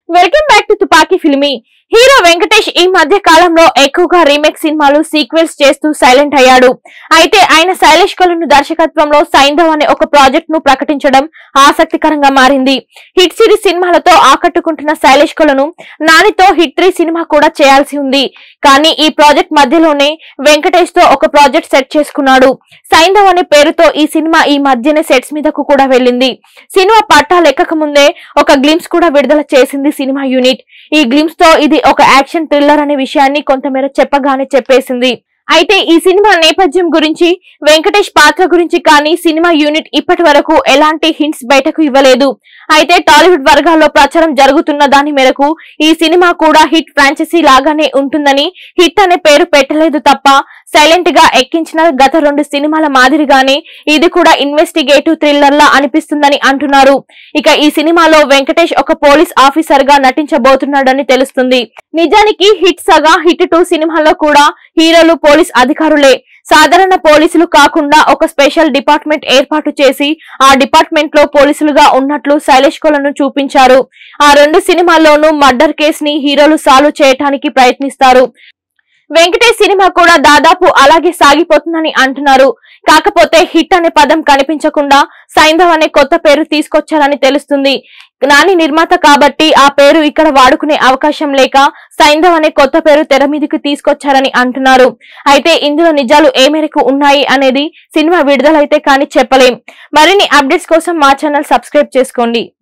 welcome back to తుపాకీ filmy hero Venkatesh ఈ మధ్య కాలంలో ఎక్కువగా రీమేక్ సినిమాలు సీక్వెల్స్ చేస్తూ సైలెంట్ అయ్యాడు అయితే ఆయన శైలేష్ కొలను దర్శకత్వంలో సైంధవ్ అనే ఒక ప్రాజెక్ట్ ను ప్రకటించడం ఆసక్తికరంగా మారింది హిట్ సిరీస్ సినిమాలతో ఆకట్టుకుంటున్న శైలేష్ కొలను నానితో హిట్ త్రీ సినిమా కూడా చేయాల్సి ఉంది కానీ ఈ ప్రాజెక్ట్ మధ్యలోనే వెంకటేష్ తో ఒక ప్రాజెక్ట్ సెట్ చేసుకున్నాడు సైంధవ్ అనే పేరుతో ఈ సినిమా ఈ మధ్యనే సెట్స్ మీదకు కూడా వెళ్ళింది సినిమా పట్టాలెక్కక ముందే ఒక గ్లిమ్స్ కూడా విడుదల చేసింది సినిమా యూనిట్ ఈ గ్లిమ్స్ తో ఇది ఒక యాక్షన్ థ్రిల్లర్ అనే విషయాన్ని కొంతమేర చెప్పగానే చెప్పేసింది అయితే ఈ సినిమా నేపథ్యం గురించి వెంకటేష్ పాత్ర గురించి కానీ సినిమా యూనిట్ ఇప్పటి వరకు ఎలాంటి హింట్స్ బయటకు ఇవ్వలేదు అయితే టాలీవుడ్ వర్గాల్లో ప్రచారం జరుగుతున్న దాని మేరకు ఈ సినిమా కూడా హిట్ ఫ్రాంచైజీ లాగానే ఉంటుందని హిట్ అనే పేరు పెట్టలేదు తప్ప సైలెంట్ గా ఎక్కించిన గత రెండు సినిమాల మాదిరిగానే ఇది కూడా ఇన్వెస్టిగేటివ్ థ్రిల్లర్ లా అనిపిస్తుందని అంటున్నారు ఇక ఈ సినిమాలో వెంకటేష్ ఒక పోలీస్ ఆఫీసర్ గా నటించబోతున్నాడని తెలుస్తుంది నిజానికి హిట్ సగా హిట్ టూ సినిమాలో కూడా హీరోలు పోలీస్ అధికారులే సాధారణ పోలీసులు కాకుండా ఒక స్పెషల్ డిపార్ట్మెంట్ ఏర్పాటు చేసి ఆ డిపార్ట్మెంట్ లో పోలీసులుగా ఉన్నట్లు శైలేష్ కొలను చూపించారు ఆ రెండు సినిమాల్లోనూ మర్డర్ కేస్ ని హీరోలు సాల్వ్ చేయటానికి ప్రయత్నిస్తారు వెంకటేష్ సినిమా కూడా దాదాపు అలాగే సాగిపోతుందని అంటున్నారు కాకపోతే హిట్ అనే పదం కనిపించకుండా సైంధవ్ అనే కొత్త పేరు తీసుకొచ్చారని తెలుస్తుంది నాని నిర్మాత కాబట్టి ఆ పేరు ఇక్కడ వాడుకునే అవకాశం లేక సైంధవ్ అనే కొత్త పేరు తెర మీదకి తీసుకొచ్చారని అంటున్నారు అయితే ఇందులో నిజాలు ఏ మేరకు ఉన్నాయి అనేది సినిమా విడుదలైతే కానీ చెప్పలేం మరిన్ని అప్డేట్స్ కోసం మా ఛానల్ సబ్స్క్రైబ్ చేసుకోండి